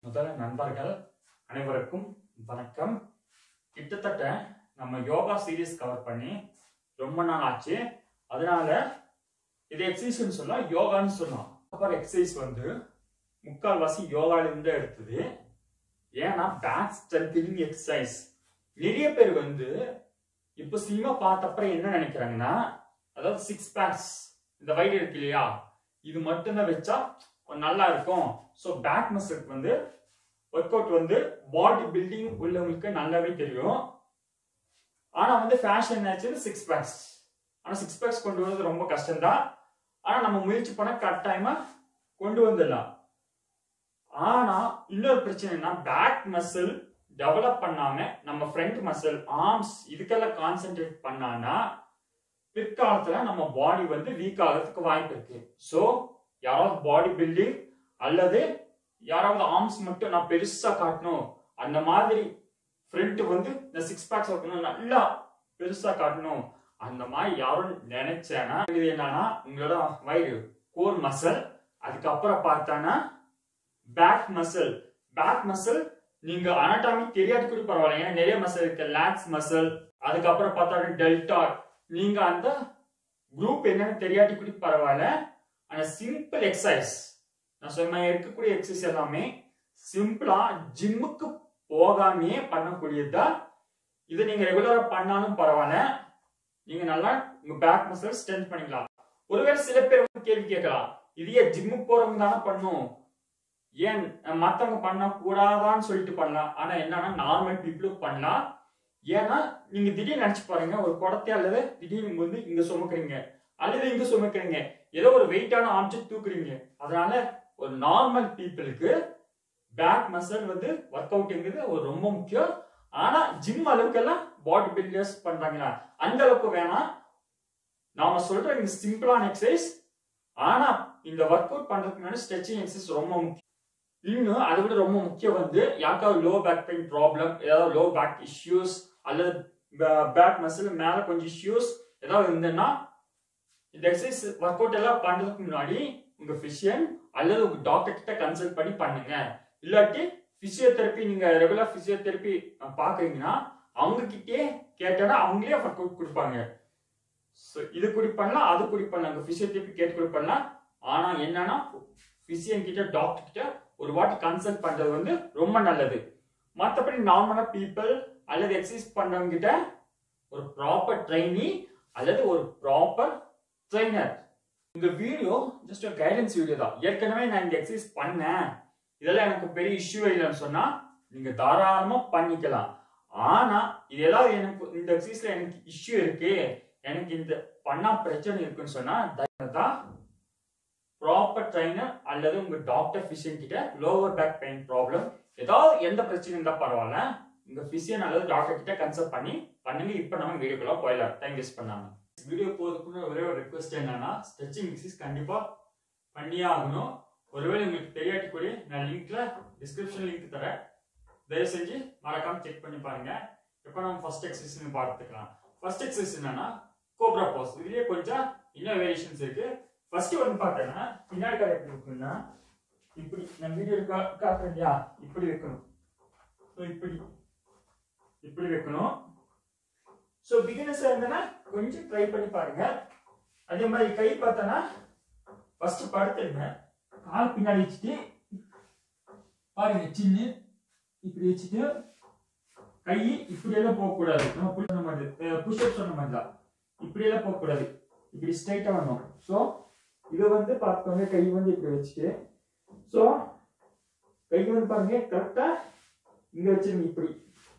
முதல் நண்பர்கள் அனைவருக்கும் வணக்கம் கிட்டத்தட்ட நம்ம யோகா சீரீஸ் கவர் பண்ணி ரொம்ப நாள் ஆச்சு அதனால இது எக்ஸசைஸ்னு சொல்லலாம் யோகான்னு சொல்லலாம் அப்புறம் எக்ஸசைஸ் வந்து முக்கால்வாசி யோகால இருந்து எடுத்தது ஏன்னா பேக் ஸ்ட்ரென்தனிங் எக்ஸசைஸ் நிறைய பேர் வந்து இப்போ சினிமா பார்த்தப்பறம் என்ன நினைக்கிறாங்கன்னா அதாவது சிக்ஸ் பேக்ஸ் இந்த வயிறு இருக்கு இல்லையா இது மட்டும்தான் வச்சா கொஞ்சம் நல்லா இருக்கும் ஸோ பேக் மசிலுக்கு வந்து ஒர்க் அவுட் வந்து பாடி பில்டிங் உள்ளவங்களுக்கு நல்லாவே தெரியும் ஆனா வந்து ஃபேஷன் ஆச்சு சிக்ஸ் பேக்ஸ் ஆனா சிக்ஸ் பேக்ஸ் கொண்டு வரது ரொம்ப கஷ்டம்தான் ஆனா நம்ம முயற்சி பண்ண கட்டாயமா கொண்டு வந்துடலாம் ஆனா இன்னொரு பிரச்சனைனா பேக் மசில் டெவலப் பண்ணாம நம்ம ஃப்ரண்ட் மசில் ஆர்ம்ஸ் இதுக்கெல்லாம் கான்சென்ட்ரேட் பண்ணானா பிற்காலத்துல நம்ம பாடி வந்து வீக் ஆகிறதுக்கு வாய்ப்பு இருக்கு ஸோ யாராவது பாடி பில்டிங் அல்லது யாராவது ஆர்ம்ஸ் மட்டும் நான் பெருசா காட்டணும் அந்த மாதிரி ஃப்ரண்ட் வந்து இந்த சிக்ஸ் பேக்ஸ் வைக்கணும் நல்லா பெருசா காட்டணும் அந்த மாதிரி யாரும் நினைச்சேன்னா இது என்னன்னா உங்களோட வயிறு கோர் மசில் அதுக்கப்புறம் பார்த்தானா பேக் மசில் பேக் மசில் நீங்க அனாட்டாமி தெரியாத கூட பரவாயில்ல ஏன்னா நிறைய மசில் இருக்கு லாக்ஸ் மசில் அதுக்கப்புறம் பார்த்தா டெல்டா நீங்க அந்த குரூப் என்னன்னு தெரியாட்டி கூட பரவாயில்ல ஆனா சிம்பிள் எக்ஸசைஸ் நான் சொன்ன இருக்கக்கூடிய எக்ஸசைஸ் எல்லாமே சிம்பிளா ஜிம்முக்கு போகாமையே பண்ணக்கூடியதா இதை நீங்க ரெகுலரா பண்ணாலும் பரவாயில்ல நீங்க நல்லா உங்க பேக் மசில் ஸ்ட்ரென்த் பண்ணிக்கலாம் ஒருவேளை சில பேர் வந்து கேள்வி கேட்கலாம் இதையே ஜிம்முக்கு போறவங்க தானே பண்ணும் ஏன் மத்தவங்க பண்ண கூடாதான்னு சொல்லிட்டு பண்ணலாம் ஆனா என்னன்னா நார்மல் பீப்புளும் பண்ணலாம் ஏன்னா நீங்க திடீர்னு நினைச்சு பாருங்க ஒரு குடத்தை அல்லது திடீர்னு வந்து இங்க சுமக்குறீங்க அல்லது இங்க சுமக்குறீங்க ஏதோ ஒரு வெயிட்டான ஆப்ஜெக்ட் தூக்குறீங்க அதனால ஒரு நார்மல் பீப்புளுக்கு பேக் மசில் வந்து ஒர்க் அவுட்ங்கிறது ஒரு ரொம்ப முக்கியம் ஆனா ஜிம் அளவுக்கெல்லாம் பாடி பில்டர்ஸ் பண்றாங்களா அந்த அளவுக்கு வேணாம் நாம சொல்ற இந்த சிம்பிளான எக்ஸசைஸ் ஆனா இந்த ஒர்க் அவுட் பண்றதுக்கு முன்னாடி ஸ்ட்ரெச்சிங் எக்ஸசைஸ் ரொம்ப முக்கியம் இன்னும் அதை விட ரொம்ப முக்கியம் வந்து யாருக்காவது லோ பேக் பெயின் ப்ராப்ளம் ஏதாவது லோ பேக் இஷ்யூஸ் அல்லது பேக் மசில் மேல கொஞ்சம் இஷ்யூஸ் ஏதாவது இருந்ததுன்னா இந்த எக்ஸசைஸ் ஒர்க் அவுட் எல்லாம் பண்றதுக்கு முன்னாடி உங்க பிசிஷியன் அல்லது உங்க டாக்டர் கிட்ட கன்சல்ட் பண்ணி பண்ணுங்க இல்லாட்டி பிசியோதெரப்பி நீங்க ரெகுலர் பிசியோதெரப்பி பாக்குறீங்கன்னா அவங்க கிட்டே கேட்டா அவங்களே ஒர்க் அவுட் கொடுப்பாங்க ஸோ இது குடி பண்ணலாம் அது குடி பண்ணலாம் பிசியோதெரப்பி கேட்டு குடி பண்ணலாம் ஆனா என்னன்னா பிசியன் கிட்ட டாக்டர் கிட்ட ஒரு வாட்டி கன்சல்ட் பண்றது வந்து ரொம்ப நல்லது மற்றபடி நார்மலா பீப்புள் அல்லது எக்ஸசைஸ் பண்றவங்க கிட்ட ஒரு ப்ராப்பர் ட்ரைனி அல்லது ஒரு ப்ராப்பர் ட்ரைனர் இந்த வீடியோ ஜஸ்ட் ஒரு கைடன்ஸ் வீடியோ தான் ஏற்கனவே நான் இந்த எக்ஸசைஸ் பண்ணேன் இதெல்லாம் எனக்கு பெரிய இஷ்யூ இல்லைன்னு சொன்னா நீங்க தாராளமா பண்ணிக்கலாம் ஆனா இது ஏதாவது எனக்கு இந்த எக்ஸசைஸ்ல எனக்கு இஷ்யூ இருக்கு எனக்கு இந்த பண்ணா பிரச்சனை இருக்குன்னு சொன்னா தான் ப்ராப்பர் ட்ரைனர் அல்லது உங்க டாக்டர் பிசியன் கிட்ட லோவர் பேக் பெயின் ப்ராப்ளம் ஏதாவது எந்த பிரச்சனை இருந்தா பரவாயில்ல உங்க பிசியன் அல்லது டாக்டர் கிட்ட கன்சல்ட் பண்ணி பண்ணுங்க இப்போ நம்ம வீடியோக்குள்ள போயிடலாம் டைம் வேஸ்ட் பண்ணாம வீடியோ போறதுக்குள்ள ஒரே ஒரு ரெக்வஸ்ட் என்னன்னா ஸ்ட்ரெச்சிங் எக்ஸசைஸ் கண்டிப்பா பண்ணியே ஆகணும் ஒருவேளை உங்களுக்கு தெரியாட்டி கூட நான் லிங்க்ல டிஸ்கிரிப்ஷன் லிங்க் தரேன் தயவு செஞ்சு மறக்காம செக் பண்ணி பாருங்க இப்போ நம்ம ஃபர்ஸ்ட் எக்ஸசைஸ் பார்த்துக்கலாம் ஃபர்ஸ்ட் எக்ஸசைஸ் என்னன்னா கோப்ரா போஸ் இதுலயே கொஞ்சம் இன்னும் வேரியேஷன்ஸ் இருக்கு ஃபர்ஸ்ட் வந்து பார்த்தேன்னா பின்னாடி கால் எப்படி இருக்குன்னா இப்படி நான் வீடியோ காட்டுறேன் இல்லையா இப்படி வைக்கணும் ஸோ இப்படி இப்படி வைக்கணும் ஸோ பிகினர்ஸ் இருந்தனா கொஞ்சம் ட்ரை பண்ணி பாருங்க அதே மாதிரி கை பார்த்தோன்னா ஃபர்ஸ்ட் படுத்துருங்க கால் பின்னாடி வச்சுட்டு பாருங்க சின்ன இப்படி வச்சுட்டு கை இப்படி எல்லாம் போகக்கூடாது நம்ம புஷ் சொன்ன மாதிரி புஷ்அப் சொன்ன மாதிரி தான் இப்படி எல்லாம் போகக்கூடாது இப்படி ஸ்ட்ரைட்டா வரணும் ஸோ இதை வந்து பார்த்துக்கோங்க கை வந்து இப்படி வச்சுட்டு ஸோ கை வந்து பாருங்க கரெக்டா இங்க வச்சிருங்க இப்படி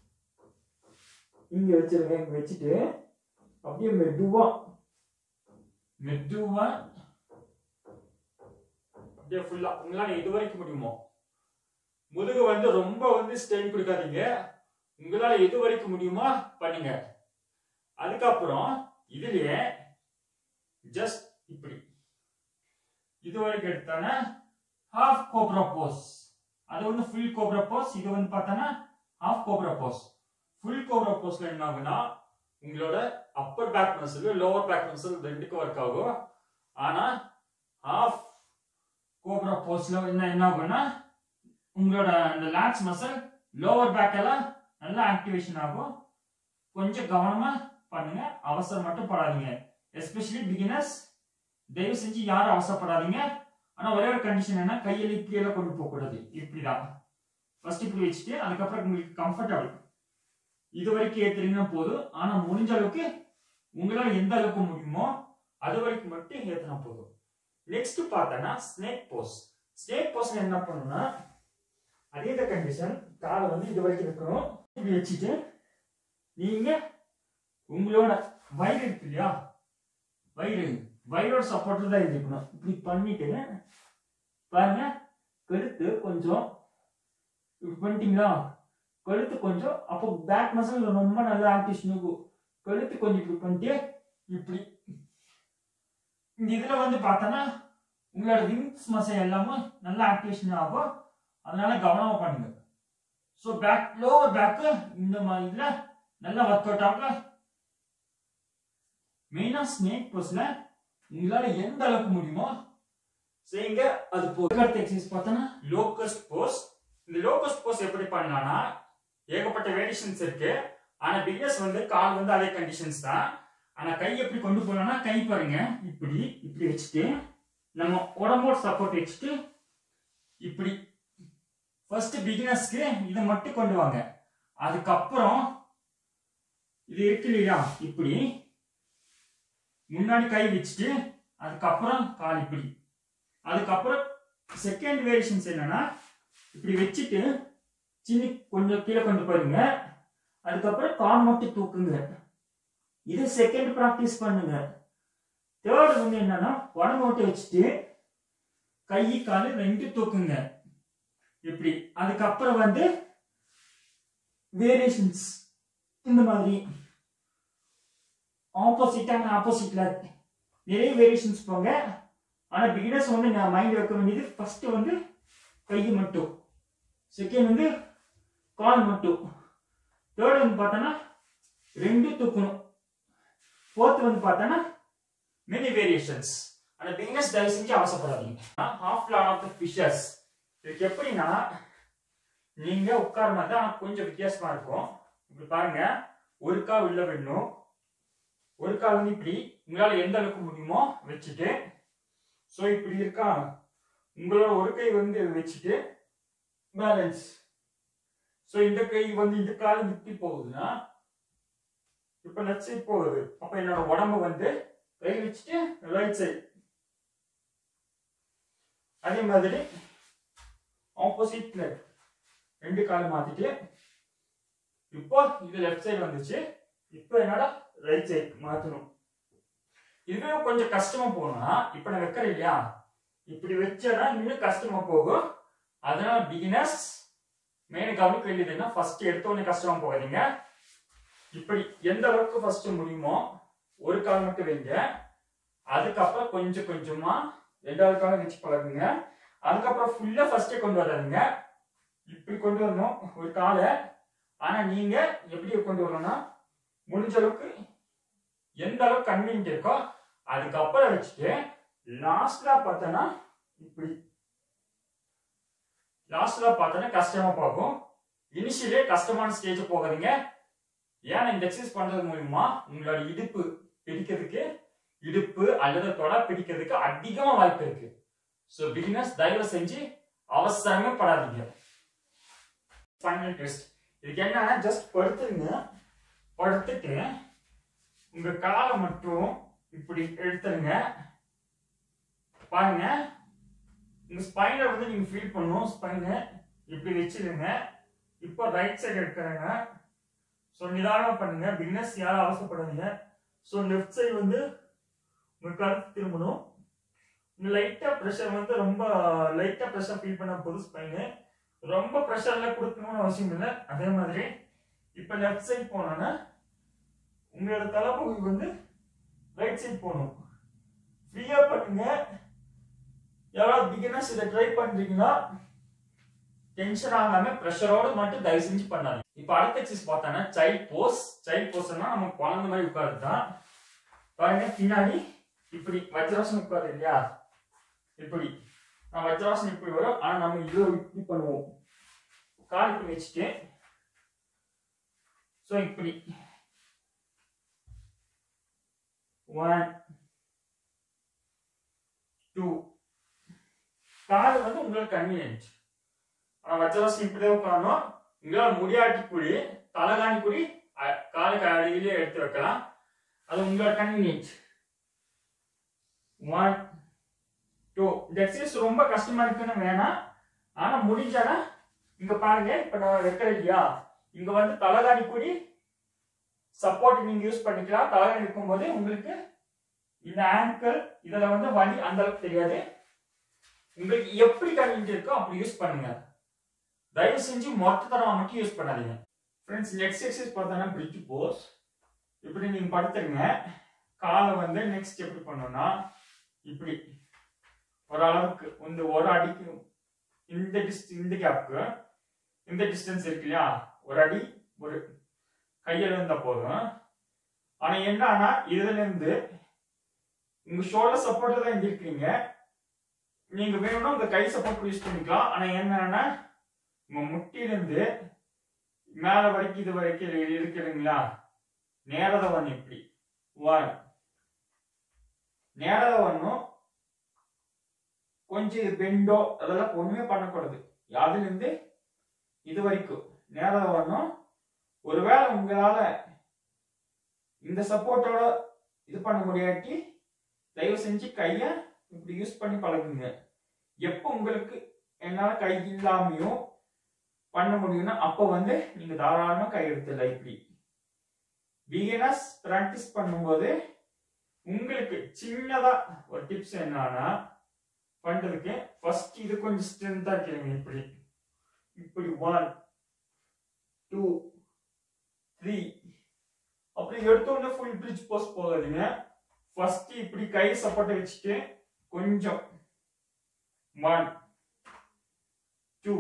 இங்க வச்சிருங்க இங்க வச்சுட்டு அப்படியே மெதுவா மெதுவா அப்படியே ஃபுல்லா உங்களால எது வரைக்கும் முடியுமோ முதுகு வந்து ரொம்ப வந்து ஸ்ட்ரெயின் கொடுக்காதீங்க உங்களால எது வரைக்கும் முடியுமோ பண்ணுங்க அதுக்கப்புறம் இதுலயே ஜஸ்ட் இப்படி இது வரைக்கும் எடுத்தானே ஹாஃப் கோப்ரா போஸ் அது வந்து ஃபுல் கோப்ரா போஸ் இது வந்து பார்த்தானா half cobra pose full cobra போஸ்ல என்ன ஆகுனா உங்களோட upper back muscle lower back muscle ரெண்டுக்கும் ஒர்க் ஆகும் ஆனா ஹாஃப் கோப்ரா போஸ்ல என்ன என்ன ஆகும்னா உங்களோட அந்த லேட்ஸ் மசில் லோவர் பேக் எல்லாம் நல்லா ஆக்டிவேஷன் ஆகும் கொஞ்சம் கவனமா பண்ணுங்க அவசரம் மட்டும் படாதீங்க எஸ்பெஷலி பிகினர்ஸ் தயவு செஞ்சு யாரும் அவசரப்படாதீங்க ஆனா ஒரே ஒரு கண்டிஷன் என்ன கையில இப்படி எல்லாம் கொண்டு போக கூடாது இப்படிதான் ஃபர்ஸ்ட் இப்படி வச்சுட்டு அதுக்கப்புறம் உங்களுக்கு கம்ஃபர்டபுள் இது வரைக்கும் ஏத்துறீங்கன்னா போதும் ஆனா முடிஞ்ச அளவுக்கு உங்களால எந்த அளவுக்கு முடியுமோ அது வரைக்கும் மட்டும் ஏத்துனா போதும் நெக்ஸ்ட் பார்த்தோன்னா ஸ்னேக் போஸ் ஸ்னேக் போஸ்ல என்ன பண்ணணும்னா அதே கண்டிஷன் காலை வந்து இது வரைக்கும் இருக்கணும் இப்படி வச்சுட்டு நீங்க உங்களோட வயிறு இருக்கு இல்லையா வயிறு வயிறோட சப்போர்ட்ல தான் இருக்கணும் இப்படி பண்ணிட்டு பாருங்க கழுத்து கொஞ்சம் இப்படி பண்ணிட்டீங்களா கழுத்து கொஞ்சம் அப்போ பேக் மசில் ரொம்ப நல்லா ஆக்டிவேஷன் இருக்கும் கழுத்து கொஞ்சம் இப்படி பண்ணிட்டு இப்படி இந்த இதுல வந்து பார்த்தோன்னா உங்களோட விங்ஸ் மசில் எல்லாமே நல்லா ஆக்டிவேஷன் ஆகும் அதனால கவனமா பண்ணுங்க ஸோ பேக் லோவர் பேக்கு இந்த மாதிரி இதுல நல்லா ஒர்க் அவுட் ஆகும் மெயினா ஸ்னேக் போஸ்ல உங்களால எந்த அளவுக்கு முடியுமோ செய்யுங்க அது அடுத்த எக்ஸசைஸ் பார்த்தோன்னா லோக்கஸ்ட் போஸ் இந்த லோக்கஸ்ட் போஸ் எப்படி பண்ணலாம்னா ஏகப்பட்ட வேரியேஷன்ஸ் இருக்கு ஆனா பிகினர்ஸ் வந்து கால் வந்து அதே கண்டிஷன்ஸ் தான் ஆனா கை எப்படி கொண்டு போகலாம்னா கை பாருங்க இப்படி இப்படி வச்சுட்டு நம்ம உடம்போட சப்போர்ட் வச்சுட்டு இப்படி ஃபர்ஸ்ட் பிகினர்ஸ்க்கு இதை மட்டும் கொண்டு வாங்க அதுக்கப்புறம் இது இருக்கு இல்லையா இப்படி முன்னாடி கை வச்சுட்டு அதுக்கப்புறம் கால் இப்படி அதுக்கப்புறம் செகண்ட் வேரியேஷன்ஸ் என்னன்னா இப்படி வச்சுட்டு சின்ன கொஞ்சம் கீழே கொண்டு போயிருங்க அதுக்கப்புறம் கால் மட்டும் தூக்குங்க இது செகண்ட் ப்ராக்டிஸ் பண்ணுங்க தேர்ட் வந்து என்னன்னா உடம்பு மட்டும் வச்சுட்டு கை கால் ரெண்டு தூக்குங்க இப்படி அதுக்கப்புறம் வந்து வேரியேஷன்ஸ் இந்த மாதிரி ஆப்போசிட்டான ஆப்போசிட்ல நிறைய வேரியேஷன்ஸ் போங்க ஆனா பிகினர்ஸ் வந்து நான் மைண்ட் வைக்க வேண்டியது ஃபர்ஸ்ட் வந்து கை மட்டும் செகண்ட் வந்து கால் மட்டும் தேர்ட் வந்து பார்த்தோன்னா ரெண்டு தூக்கணும் ஃபோர்த் வந்து பார்த்தோன்னா மெனி வேரியேஷன்ஸ் ஆனா பிகினர்ஸ் தயவு செஞ்சு அவசரப்படாதீங்க half lord of the fishes இதுக்கு எப்படின்னா நீங்க உட்கார தான் கொஞ்சம் வித்தியாசமா இருக்கும் இப்படி பாருங்க ஒரு கால் உள்ள விடணும் ஒரு கால் வந்து இப்படி உங்களால எந்த அளவுக்கு முடியுமோ வச்சுட்டு ஸோ இப்படி இருக்கா உங்களோட ஒரு கை வந்து வச்சுட்டு பேலன்ஸ் ஸோ இந்த கை வந்து இந்த கால் இப்படி போகுதுன்னா இப்ப லெஃப்ட் சைட் போகுது அப்ப என்னோட உடம்பு வந்து கை வச்சுட்டு ரைட் சைடு அதே மாதிரி ஆப்போசிட் லெக் ரெண்டு கால் மாத்திட்டு இப்போ இது லெஃப்ட் சைடு வந்துச்சு இப்போ என்னோட ரைட் சைடு மாத்தணும் இதுவே கொஞ்சம் கஷ்டமா போனா இப்ப நான் வைக்கிறேன் இல்லையா இப்படி வச்சேன்னா இன்னும் கஷ்டமா போகும் அதனால பிகினர்ஸ் மெயின் கவனிக்க வேண்டியது என்ன ஃபர்ஸ்ட் எடுத்த உடனே கஷ்டமா போகாதீங்க இப்படி எந்த அளவுக்கு ஃபர்ஸ்ட் முடியுமோ ஒரு கால் மட்டும் வைங்க அதுக்கப்புறம் கொஞ்சம் கொஞ்சமா ரெண்டாவது காலம் வச்சு பழகுங்க அதுக்கப்புறம் ஃபுல்லா ஃபர்ஸ்டே கொண்டு வராதுங்க இப்படி கொண்டு வரணும் ஒரு காலை ஆனா நீங்க எப்படி கொண்டு வரணும்னா முடிஞ்ச அளவுக்கு எந்த அளவுக்கு கன்வீனியன்ட் இருக்கோ அதுக்கப்புறம் வச்சுட்டு லாஸ்ட்ல பார்த்தோன்னா இப்படி லாஸ்ட்ல பார்த்தோன்னா கஷ்டமா போகும் இனிஷியலே கஷ்டமான ஸ்டேஜ் போகாதீங்க ஏன்னா இந்த எக்ஸசைஸ் பண்றது மூலியமா உங்களோட இடுப்பு பிடிக்கிறதுக்கு இடுப்பு அல்லது தொடை பிடிக்கிறதுக்கு அதிகமா வாய்ப்பு இருக்கு ஸோ பிகினர்ஸ் தயவு செஞ்சு அவசரமே படாதீங்க ஃபைனல் டெஸ்ட் இதுக்கு என்னன்னா ஜஸ்ட் படுத்துருங்க படுத்துட்டு உங்க காலை மட்டும் இப்படி எடுத்துருங்க பாருங்க உங்க ஸ்பைனை வந்து நீங்க ஃபீல் பண்ணும் ஸ்பைனை இப்படி வச்சிருங்க இப்போ ரைட் சைடு எடுக்கிறேங்க ஸோ நிதானமாக பண்ணுங்க பிகினர்ஸ் யாரும் அவசரப்படாதீங்க ஸோ லெஃப்ட் சைடு வந்து உங்க கழுத்து திரும்பணும் லைட்டாக ப்ரெஷர் வந்து ரொம்ப லைட்டாக ப்ரெஷர் ஃபீல் பண்ண போது ஸ்பைனு ரொம்ப ப்ரெஷர்லாம் கொடுக்கணும்னு அவசியம் இல்லை அதே மாதிரி இப்போ லெஃப்ட் சைடு போனோன்னா உங்களோட தலைப்பகுதி வந்து ரைட் சைடு போகணும் ஃப்ரீயாக பண்ணுங்க எவ்வளோ பிகினர்ஸ் இதை ட்ரை பண்றீங்களோ டென்ஷன் ஆகாம ப்ரெஷரோட மட்டும் தயவு செஞ்சு பண்ணாது இப்போ அடுத்த எக்ஸசைஸ் பார்த்தோன்னா சைல்ட் போஸ் சைல்ட் போஸ்னா நம்ம குழந்தை மாதிரி உட்காருது தான் பாருங்க பின்னாடி இப்படி வஜ்ராசனம் உட்காரு இல்லையா இப்படி நான் வஜ்ராசனம் இப்படி வரும் ஆனா நம்ம இது இப்படி பண்ணுவோம் கால் இப்படி வச்சுட்டு ஸோ இப்படி ஒன் டூ கால் வந்து உங்களுக்கு கன்வீனியன்ட் ஆனால் வச்சவசம் இப்படி தான் உட்காரணும் உங்களால் முடியாட்டி கூடி தலைகாணி கூடி அ- காலுக்கு அடியிலே எடுத்து வைக்கலாம் அது உங்களோட கன்வீனியன்ட் ஒன் டூ இந்த எக்ஸசைஸ் ரொம்ப கஷ்டமா இருக்குன்னு வேணாம் ஆனா முடிஞ்சானா இங்க பாருங்க இப்ப நான் வைக்கிறேன் இல்லையா இங்க வந்து தலைகாணி கூடி சப்போர்ட் நீங்க யூஸ் பண்ணிக்கலாம் தலைகாணி இருக்கும்போது உங்களுக்கு இந்த ஆங்கிள் இதுல வந்து வலி அந்த அளவுக்கு தெரியாது உங்களுக்கு எப்படி கன்வீனியன்ட் இருக்கோ அப்படி யூஸ் பண்ணுங்க தயவு செஞ்சு மொத்த தடவை மட்டும் யூஸ் பண்ணாதீங்க ஃப்ரெண்ட்ஸ் நெக்ஸ்ட் எக்ஸசைஸ் பார்த்தோன்னா பிரிட்ஜ் போஸ் இப்படி நீங்க படுத்துருங்க காலை வந்து நெக்ஸ்ட் எப்படி பண்ணணும்னா இப்படி ஒரு அளவுக்கு இந்த ஒரு அடிக்கு இந்த டிஸ்ட் இந்த கேப்க்கு இந்த டிஸ்டன்ஸ் இருக்கு இல்லையா ஒரு அடி ஒரு கையில் இருந்தா போதும் ஆனா என்னன்னா இதுல இருந்து உங்க ஷோல்டர் சப்போர்ட்ல தான் இருக்கீங்க நீங்க வேணும்னா உங்க கை சப்போர்ட் யூஸ் பண்ணிக்கலாம் ஆனா என்னன்னா உங்க முட்டியிலிருந்து மேல வரைக்கும் இது வரைக்கும் இருக்குதுங்களா நேரத ஒன்று இப்படி ஒன் நேரத ஒன்றும் கொஞ்சம் இது பெண்டோ அதெல்லாம் ஒண்ணுமே பண்ணக்கூடாது அதுல இருந்து இது வரைக்கும் நேரத ஒன்றும் ஒருவேளை உங்களால இந்த சப்போர்ட்டோட இது பண்ண முடியாட்டி தயவு செஞ்சு கைய இப்படி யூஸ் பண்ணி பழகுங்க எப்போ உங்களுக்கு என்னால கை இல்லாமையும் பண்ண முடியும்னா அப்போ வந்து நீங்க தாராளமா கை எடுத்துடலாம் இப்படி பிகினர்ஸ் பிராக்டிஸ் பண்ணும்போது உங்களுக்கு சின்னதா ஒரு டிப்ஸ் என்னன்னா பண்றதுக்கு ஃபர்ஸ்ட் இது கொஞ்சம் ஸ்ட்ரென்த்தா கேளுங்க இப்படி இப்படி ஒன் டூ த்ரீ அப்படி எடுத்த உடனே ஃபுல் பிரிட்ஜ் போஸ்ட் போகாதீங்க ஃபர்ஸ்ட் இப்படி கை சப்போர்ட் வச்சுட்டு கொஞ்சம் ஒன் டூ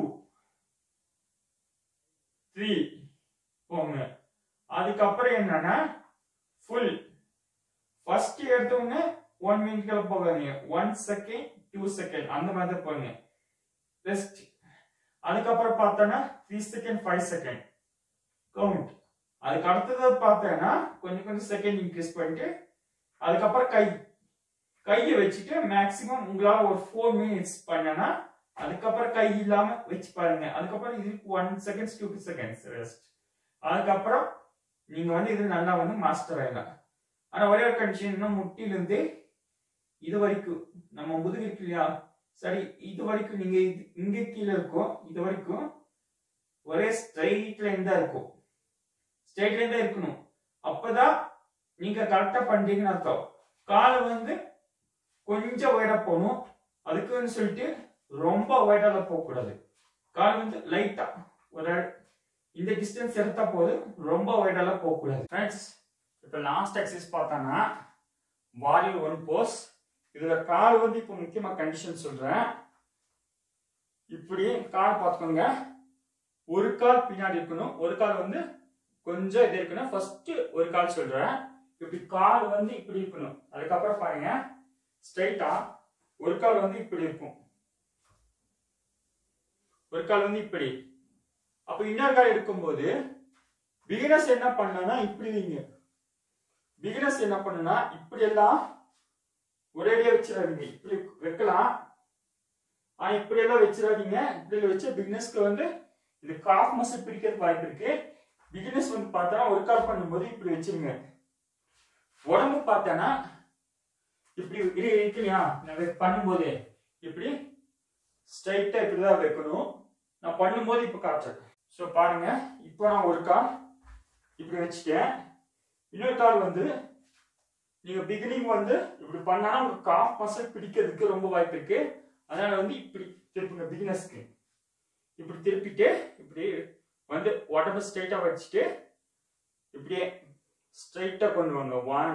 த்ரீ போங்க அதுக்கப்புறம் என்னன்னா ஃபுல் ஃபர்ஸ்ட் எடுத்த உடனே ஒன் மினிட்ல போகாதீங்க ஒன் செகண்ட் டூ செகண்ட் அந்த மாதிரி தான் போங்க ரெஸ்ட் அதுக்கப்புறம் பார்த்தோன்னா three second five second count அதுக்கு அடுத்தது பார்த்தேன்னா கொஞ்சம் கொஞ்சம் செகண்ட் இன்க்ரீஸ் பண்ணிட்டு அதுக்கப்புறம் கை கையை வச்சுட்டு மேக்ஸிமம் உங்களால ஒரு ஃபோர் மினிட்ஸ் பண்ணனா அதுக்கப்புறம் கை இல்லாம வச்சு பாருங்க அதுக்கப்புறம் இதுக்கு one seconds two seconds rest அதுக்கப்புறம் நீங்க வந்து இது நல்லா வந்து மாஸ்டர் ஆயிடலாம் ஆனா ஒரே ஒரு கண்டிஷன் இன்னும் முட்டிலிருந்து இது வரைக்கும் நம்ம முதுகு இருக்கு இல்லையா சரி இது வரைக்கும் நீங்க இது இங்க கீழே இருக்கும் இது வரைக்கும் ஒரே ஸ்ட்ரைட் லைன் தான் இருக்கும் ஸ்ட்ரைட் லைன் தான் இருக்கணும் அப்பதான் நீங்க கரெக்டா பண்றீங்கன்னு அர்த்தம் காலை வந்து கொஞ்சம் ஒயரா போகணும் அதுக்குன்னு சொல்லிட்டு ரொம்ப ஒயரால போகக்கூடாது கால் வந்து லைட்டா ஒரு இந்த டிஸ்டன்ஸ் எடுத்தா போதும் ரொம்ப ஒயரால போகக்கூடாது ஃப்ரெண்ட்ஸ் இப்போ லாஸ்ட் எக்ஸசைஸ் பார்த்தோன்னா வாரியர் ஒன் போஸ் இதுல கால் வந்து இப்போ முக்கியமா கண்டிஷன் சொல்றேன் இப்படி கால் பார்த்துக்கோங்க ஒரு கால் பின்னாடி இருக்கணும் ஒரு கால் வந்து கொஞ்சம் இது இருக்கணும் ஃபர்ஸ்ட் ஒரு கால் சொல்றேன் இப்படி கால் வந்து இப்படி இருக்கணும் அதுக்கப்புறம் பாருங்க ஸ்ட்ரைட்டா ஒரு கால் வந்து இப்படி இருக்கும் ஒரு கால் வந்து இப்படி அப்ப இன்னொரு கால் இருக்கும்போது பிகினர்ஸ் என்ன பண்ணனா இப்படி வைங்க பிகினர்ஸ் என்ன பண்ணுனா இப்படி எல்லாம் ஒரேடியா வச்சிடாதீங்க இப்படி வைக்கலாம் ஆனா இப்படி எல்லாம் வச்சிடாதீங்க இப்படி வச்ச பிகினர்ஸ்க்கு வந்து இது காஃப் மசில் பிடிக்கிறதுக்கு வாய்ப்பு இருக்கு பிகினர்ஸ் வந்து பார்த்தா ஒரு கால் பண்ணும்போது இப்படி வச்சிருங்க உடம்பு பார்த்தேன்னா இப்படி இரு இருக்கு இல்லையா நான் வை- பண்ணும்போது இப்படி ஸ்ட்ரைட்டா இப்படிதான் வைக்கணும் நான் பண்ணும்போது இப்ப காட்டுறேன் ஸோ பாருங்க இப்போ நான் ஒரு கால் இப்படி வச்சுட்டேன் இன்னொரு கால் வந்து நீங்க பிகினிங் வந்து இப்படி பண்ணா உங்க காஃப் மசில் பிடிக்கிறதுக்கு ரொம்ப வாய்ப்பு இருக்கு அதனால வந்து இப்படி திருப்புங்க பிகினர்ஸ்க்கு இப்படி திருப்பிட்டு இப்படி வந்து உடம்பு ஸ்ட்ரைட்டா வச்சுட்டு இப்படியே ஸ்ட்ரைட்டா கொண்டு வாங்க ஒன்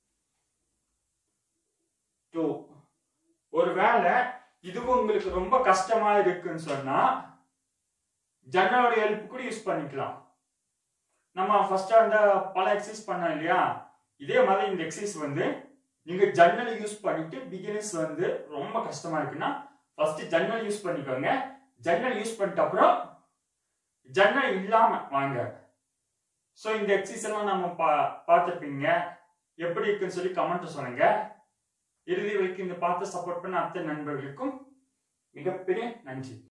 டூ ஒருவேளை இதுவும் உங்களுக்கு ரொம்ப கஷ்டமா இருக்குன்னு சொன்னா ஜன்னலோட ஹெல்ப் கூட யூஸ் பண்ணிக்கலாம் நம்ம ஃபர்ஸ்ட் அந்த பல எக்ஸசைஸ் பண்ணோம் இல்லையா இதே மாதிரி இந்த எக்ஸசைஸ் வந்து நீங்க ஜன்னல் யூஸ் பண்ணிட்டு பிகினர்ஸ் வந்து ரொம்ப கஷ்டமா இருக்குன்னா ஃபர்ஸ்ட் ஜன்னல் யூஸ் பண்ணிக்கோங்க ஜன்னல் யூஸ் பண்ணிட்ட அப்புறம் ஜன்னல் இல்லாம வாங்க ஸோ இந்த எக்ஸசைஸ் எல்லாம் நம்ம பா பார்த்துருப்பீங்க எப்படி இருக்குன்னு சொல்லி கமெண்ட் சொல்லுங்க இறுதி வரைக்கும் இந்த பார்த்து சப்போர்ட் பண்ண அத்தனை நண்பர்களுக்கும் மிகப்பெரிய நன்றி